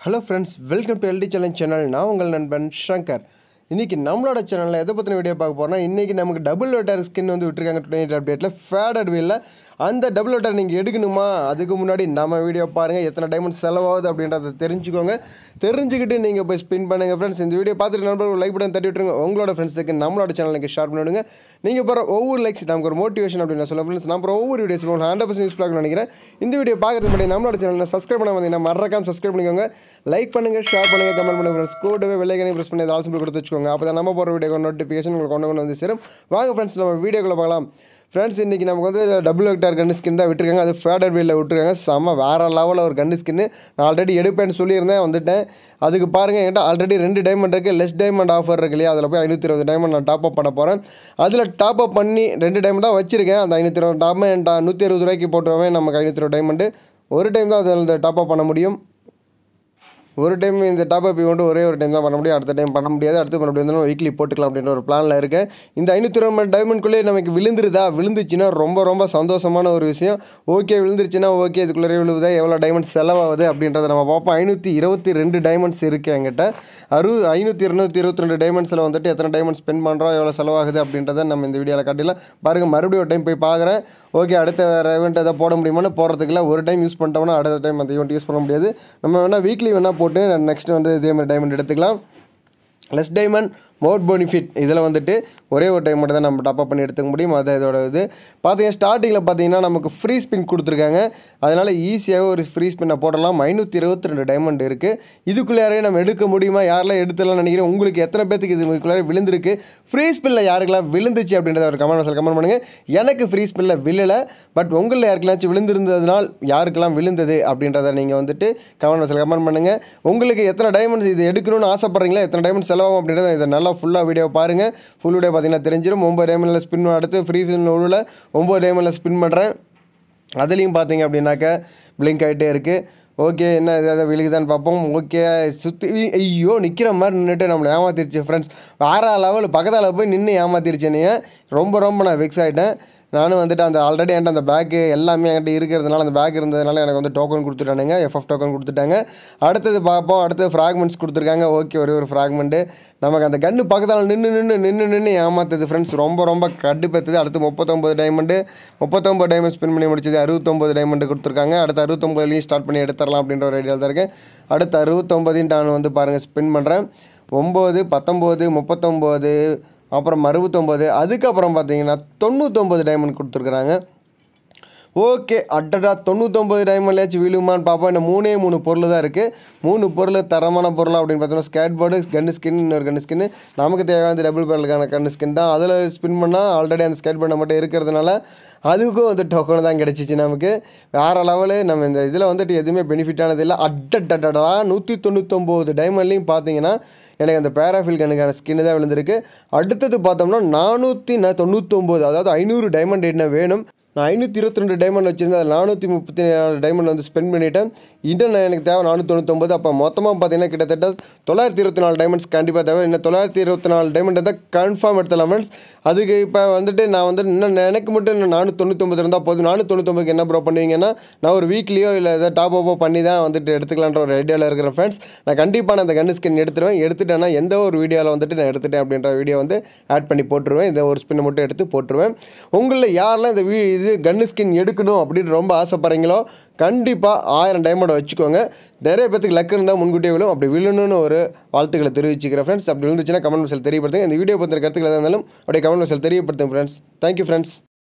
hello friends welcome to L D challenge channel நான் உங்கள் நண்பன் ஷங்கர் இன்றைக்கி நம்மளோட சேனலில் எதை பற்றின வீடியோ பார்க்க போகிறோம்னா இன்றைக்கி நமக்கு டபுள் வெட்டர் ஸ்கின் வந்து விட்டுருக்காங்க டுவெண்ட்டி அப்டேட்டில் ஃபேடட் வீலில் அந்த டபுள் வெட்டர் நீங்கள் எடுக்கணுமா அதுக்கு முன்னாடி நம்ம வீடியோ பாருங்கள் எத்தனை டைமண்ட் செலவாகுது அப்படின்றத தெரிஞ்சுக்கோங்க தெரிஞ்சுக்கிட்டு நீங்கள் போய் ஸ்பின் பண்ணுங்கள் ஃப்ரெண்ட்ஸ் இந்த வீடியோ பார்த்துட்டு நண்பர் ஒரு லைக் பட்டன் தட்டி விட்டுருங்க உங்களோட ஃப்ரெண்ட்ஸுக்கு நம்மளோட சேனலுக்கு ஷேர் பண்ணிவிடுங்க நீங்கள் போகிற ஒவ்வொரு லைக்ஸ் நமக்கு ஒரு மோட்டிவேஷன் அப்படின்னு நான் சொல்லுவேன் ஃப்ரெண்ட்ஸ் நான் போகிற ஒவ்வொரு வீடியோஸ் உங்களுக்கு ஹண்ட்ரட் பர்சன்ட் யூஸ்ஃபுல்லாக நினைக்கிறேன் இந்த வீடியோ பார்க்கறதுக்கு முன்னாடி நம்மளோட சேனலில் சப்ஸ்கிரைப் பண்ண வந்தீங்கன்னா மறக்காம சப்ஸ்கிரைப் பண்ணிக்கோங்க லைக் பண்ணுங்கள் ஷேர் பண்ணுங்கள் கமெண்ட் பண்ணுங்கள் ஃப்ரெண்ட்ஸ் கூடவே வெள்ளைக்கனி ப்ரெஸ் பண்ணி ஆல் சிம்பிள் கொடுத்து வச்சுக்கோங்க அப்போ தான் நம்ம போகிற வீடியோ நோட்டிஃபிகேஷன் உங்களுக்கு கொண்டு கொண்டு வந்து சேரும் வாங்க ஃப்ரெண்ட்ஸ் நம்ம வீடியோக்குள்ள பார்க்கலாம் ஃப்ரெண்ட்ஸ் இன்றைக்கி நமக்கு வந்து டபுள் வெக்டார் கன்னு ஸ்கின் தான் விட்டுருக்காங்க அது ஃபேடட் வீலில் விட்டுருக்காங்க செம்ம வேறு லெவலில் ஒரு கன்னு ஸ்கின்னு நான் ஆல்ரெடி எடுப்பேன்னு சொல்லியிருந்தேன் வந்துட்டேன் அதுக்கு பாருங்கள் என்கிட்ட ஆல்ரெடி ரெண்டு டைமண்ட் இருக்குது லெஸ் டைமண்ட் ஆஃபர் இருக்கு இல்லையா அதில் போய் ஐநூற்றி இருபது டைமண்ட் நான் டாப் அப் பண்ண போகிறேன் அதில் டாப் அப் பண்ணி ரெண்டு டைமண்ட் தான் வச்சிருக்கேன் அந்த ஐநூற்றி இருபது டைமண்ட் நூற்றி அறுபது ரூபாய்க்கு போட்டுருவேன் நமக்கு ஐநூற்றி இருபது டைமண்டு ஒரு டைம் தான் அதில் டாப் அப் பண்ண முடியும் ஒரு டைம் இந்த டாப் அப் கொண்டு ஒரே ஒரு டைம் தான் பண்ண முடியும் அடுத்த டைம் பண்ண முடியாது அடுத்து பண்ண முடியாது வீக்லி போட்டுக்கலாம் அப்படின்ற ஒரு பிளானில் இருக்கேன் இந்த ஐநூற்றி இருபது டைமண்ட்குள்ளே நமக்கு விழுந்துருதா விழுந்துச்சுன்னா ரொம்ப ரொம்ப சந்தோஷமான ஒரு விஷயம் ஓகே விழுந்துருச்சுன்னா ஓகே இதுக்குள்ளே விழுவுதா எவ்வளோ டைமண்ட் செலவாகுது அப்படின்றத நம்ம பார்ப்போம் ஐநூற்றி இருபத்தி ரெண்டு டைமண்ட்ஸ் இருக்குது என்கிட்ட அறுபது ஐநூற்றி இருநூற்றி இருபத்தி ரெண்டு டைமண்ட்ஸில் வந்துட்டு எத்தனை டைமண்ட் ஸ்பெண்ட் பண்ணுறோம் எவ்வளோ செலவாகுது அப்படின்றத நம்ம இந்த வீடியோவில் காட்டிடலாம் பாருங்கள் மறுபடியும் ஒரு டைம் போய் பார்க்குறேன் ஓகே அடுத்த வேறு ஈவெண்ட் எதாவது போட முடியுமான்னு போகிறதுக்குள்ள ஒரு டைம் யூஸ் பண்ணிட்டோம்னா அடுத்த டைம் அந்த ஈவெண்ட் யூஸ் பண்ண முடியாது நம்ம வேணால் வீக்லி வேணால் போட்டு நெக்ஸ்ட் வந்து இதே மாதிரி டைமண்ட் எடுத்துக்கலாம் லெஸ் டைமண்ட் மோர் பெனிஃபிட் இதில் வந்துட்டு ஒரே ஒரு டைம் மட்டும் தான் நம்ம டாப் பண்ணி எடுத்துக்க முடியும் அது இதோட இது பார்த்தீங்கன்னா ஸ்டார்டிங்கில் பார்த்தீங்கன்னா நமக்கு ஃப்ரீ ஸ்பின் கொடுத்துருக்காங்க அதனால் ஈஸியாக ஒரு ஃப்ரீ ஸ்பின்னை போடலாம் ஐநூற்றி இருபத்தி ரெண்டு டைமண்ட் இருக்குது இதுக்குள்ளாரே நம்ம எடுக்க முடியுமா யாரெல்லாம் எடுத்துலாம் நினைக்கிறேன் உங்களுக்கு எத்தனை பேத்துக்கு இதுக்குள்ளார விழுந்திருக்கு ஃப்ரீ ஸ்பின்னில் யாருக்கெல்லாம் விழுந்துச்சு அப்படின்றத ஒரு கமெண்ட் பாக்ஸில் கமெண்ட் பண்ணுங்கள் எனக்கு ஃப்ரீ ஸ்பின்னில் விழலை பட் உங்களில் யாருக்கெல்லாம் விழுந்திருந்ததுனால் யாருக்கெல்லாம் விழுந்தது அப்படின்றத நீங்கள் வந்துட்டு கமெண்ட் பாக்ஸில் கமெண்ட் பண்ணுங்கள் உங்களுக்கு எத்தனை டைமண்ட்ஸ் இது எடுக்கணும்னு ஆசைப்பட்றீங்களா எத்தனை டைமண்ட் செலவாகும் அப்படின்றத இதை நல்லா ஃபுல்லாக வீடியோ பாருங்கள் ஃபுல் வீடியோ பார்த்தீங்கன்னா தெரிஞ்சிடும் ஒம்பது டைமண்டில் ஸ்பின் அடுத்து ஃப்ரீ ஸ்பின் உள்ள ஒம்பது டைமண்டில் ஸ்பின் பண்ணுறேன் அதுலேயும் பார்த்தீங்க அப்படின்னாக்க பிளிங்க் ஆகிட்டே இருக்குது ஓகே என்ன ஏதாவது விழுகுதான்னு பார்ப்போம் ஓகே சுற்றி ஐயோ நிற்கிற மாதிரி நின்றுட்டு நம்மளை ஏமாத்திருச்சு ஃப்ரெண்ட்ஸ் வேறு லெவல் பக்கத்தில் போய் நின்று ஏமாத்திருச்சு நீ ரொம்ப ரொம்ப நான் வெக்ஸ் ஆகிட்டேன் நானும் வந்துட்டு அந்த ஆல்ரெடி என்கிட்ட அந்த பேக்கு எல்லாமே என்கிட்ட இருக்கிறதுனால அந்த பேக் இருந்ததுனால எனக்கு வந்து டோக்கன் கொடுத்துட்டானுங்க எஃப்எஃப் டோக்கன் கொடுத்துட்டாங்க அடுத்தது பார்ப்போம் அடுத்தது ஃப்ராக்மெண்ட்ஸ் கொடுத்துருக்காங்க ஓகே ஒரே ஒரு ஃப்ராக்மெண்ட்டு நமக்கு அந்த கன்று பக்கத்தில் நின்று நின்று நின்று நின்று ஏமாத்துது ஃப்ரெண்ட்ஸ் ரொம்ப ரொம்ப கடுப்பேற்றுது அடுத்து முப்பத்தொம்பது டைமண்டு முப்பத்தொம்பது டைமண்ட் ஸ்பின் பண்ணி முடிச்சது அறுபத்தொம்பது டைமண்டு கொடுத்துருக்காங்க அடுத்து அறுபத்தொம்பதுலேயும் ஸ்டார்ட் பண்ணி எடுத்துடலாம் அப்படின்ற ஒரு ஐடியா தான் இருக்கேன் அடுத்து அறுபத்தொம்பதையும் நான் வந்து பாருங்கள் ஸ்பின் பண்ணுறேன் ஒம்பது பத்தொம்போது முப்பத்தொம்போது அப்புறம் அறுபத்தொம்போது அதுக்கப்புறம் பார்த்தீங்கன்னா தொண்ணூத்தொம்பது டைமண்ட் கொடுத்துருக்குறாங்க ஓகே அட்டடா தொண்ணூத்தொம்பது டைமண்ட்லேயாச்சும் விழுமான்னு பார்ப்போம் இந்த மூணே மூணு பொருள் தான் இருக்குது மூணு பொருள் தரமான பொருள் அப்படின்னு பார்த்தோம்னா ஸ்கேட் போர்டு கன்னு ஸ்கின் இன்னொரு கன்னு ஸ்கின்னு நமக்கு தேவையான டபுள் பேரலுக்கான கன்னு ஸ்கின் தான் அதில் ஸ்பின் பண்ணால் ஆல்ரெடி அந்த ஸ்கேட் போர்டை மட்டும் இருக்கிறதுனால அதுக்கும் வந்து டோக்கன் தான் கிடச்சிச்சு நமக்கு வேறு லெவலு நம்ம இந்த இதில் வந்துட்டு எதுவுமே பெனிஃபிட்டானது இல்லை அட்டடடடா நூற்றி தொண்ணூத்தொம்பது டைமண்ட்லேயும் பார்த்தீங்கன்னா எனக்கு அந்த பேராஃபில் கண்ணுக்கான ஸ்கின்னு தான் விழுந்திருக்கு அடுத்தது பார்த்தோம்னா நானூற்றி ந தொண்ணூத்தொம்பது அதாவது ஐநூறு டைமண்ட் என்ன வேணும் நான் ஐநூற்றி இருபத்தி ரெண்டு டைமண்ட் வச்சுருந்தேன் அதில் நானூற்றி முப்பத்தி நாலு டைமண்ட் வந்து ஸ்பெண்ட் பண்ணிவிட்டேன் இன்னும் நான் எனக்கு தேவை நானூற்றி தொண்ணூத்தொம்பது அப்போ மொத்தமாக பார்த்தீங்கன்னா கிட்டத்தட்ட தொள்ளாயிரத்தி இருபத்தி நாலு டைமண்ட்ஸ் கண்டிப்பாக தேவை இன்னும் தொள்ளாயிரத்தி இருபத்தி நாலு டைமண்ட் தான் கன்ஃபார்ம் எடுத்தலாம் ஃப்ரெண்ட்ஸ் அதுக்கு இப்போ வந்துட்டு நான் வந்து இன்னும் எனக்கு மட்டும் இன்னும் நானூற்றி தொண்ணூத்தொம்பது இருந்தால் போதும் நானூற்றி தொண்ணூத்தொம்பதுக்கு என்ன ப்ரோ பண்ணுவீங்கன்னா நான் ஒரு வீக்லியோ இல்லை ஏதாவது டாப் அப்போ பண்ணி தான் வந்துட்டு எடுத்துக்கலான்ற ஒரு ஐடியாவில் இருக்கிறேன் ஃப்ரெண்ட்ஸ் நான் கண்டிப்பாக நான் அந்த கன்னு ஸ்கின் எடுத்துருவேன் எடுத்துட்டேன்னா எந்த ஒரு வீடியோவில் வந்துட்டு நான் எடுத்துட்டேன் அப்படின்ற வீடியோ வந்து ஆட் பண்ணி போட்டுருவேன் இந்த ஒரு ஸ்பின்னை மட்டும் எடுத்து போட்டுருவேன் உங்களில் யாரெல்லாம் இந்த வீ இது கன்னு ஸ்கின் எடுக்கணும் அப்படின்னு ரொம்ப ஆசைப்பட்றீங்களோ கண்டிப்பாக ஆயிரம் டைமண்ட் வச்சுக்கோங்க நிறைய பேத்துக்கு லக் இருந்தால் முன்கூட்டியே விழும் அப்படி விழுணும்னு ஒரு வாழ்த்துக்களை தெரிவிச்சுக்கிறேன் ஃப்ரெண்ட்ஸ் அப்படி விழுந்துச்சுன்னா கமெண்ட் பாக்ஸில் தெரியப்படுத்துங்க இந்த வீடியோ பற்றின கருத்துக்கள் எதாக இருந்தாலும் அப்படியே கமெண்ட் பாக்ஸில் தெரியப்படுத்துங்க ஃப்ரெண்ட்ஸ் தேங்க்யூ ஃப்ரெண்ட்ஸ்